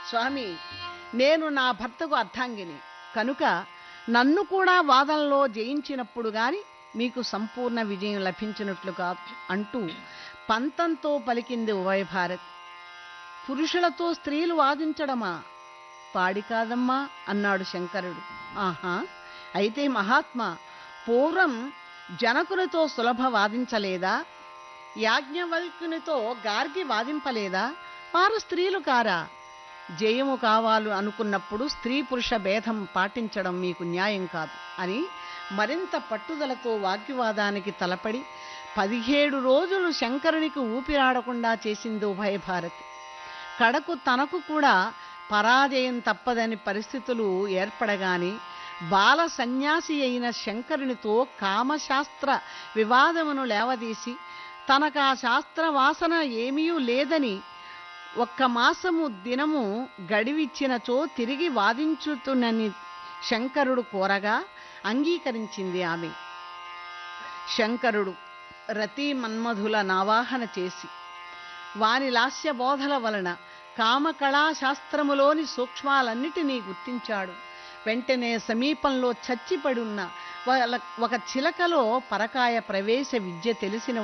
స్వామి నేను నా భర్తకు అర్థాంగిని కనుక నన్ను కూడా వాదనలో జయించినప్పుడు గాని మీకు సంపూర్ణ విజయం లభించినట్లు కాదు అంటూ పంతంతో పలికింది ఉభయభారత్ పురుషులతో స్త్రీలు వాదించడమా పాడి కాదమ్మా అన్నాడు శంకరుడు ఆహా అయితే మహాత్మా పూర్వం జనకునితో సులభ వాదించలేదా యాజ్ఞవల్కునితో గార్గి వాదింపలేదా వారు స్త్రీలు కారా జయము కావాలు అనుకున్నప్పుడు స్త్రీ పురుష భేదం పాటించడం మీకు న్యాయం కాదు అని మరింత పట్టుదలతో వాగ్వివాదానికి తలపడి పదిహేడు రోజులు శంకరునికి ఊపిరాడకుండా చేసింది ఉభయభారతి కడకు తనకు కూడా పరాజయం తప్పదని పరిస్థితులు ఏర్పడగాని బాల సన్యాసి అయిన శంకరునితో కామశాస్త్ర వివాదమును లేవదీసి తనకు ఆ శాస్త్ర వాసన ఏమీ లేదని ఒక్క మాసము దినము గడివిచ్చినచో తిరిగి వాదించుతునని శంకరుడు కోరగా అంగీకరించింది ఆమె శంకరుడు రతి మన్మధుల నావాహన చేసి వాని లాస్య బోధల వలన కామకళాశాస్త్రములోని సూక్ష్మాలన్నిటినీ గుర్తించాడు వెంటనే సమీపంలో చచ్చిపడున్న వాళ్ళ- ఒక చిలకలో పరకాయ ప్రవేశ విద్య తెలిసిన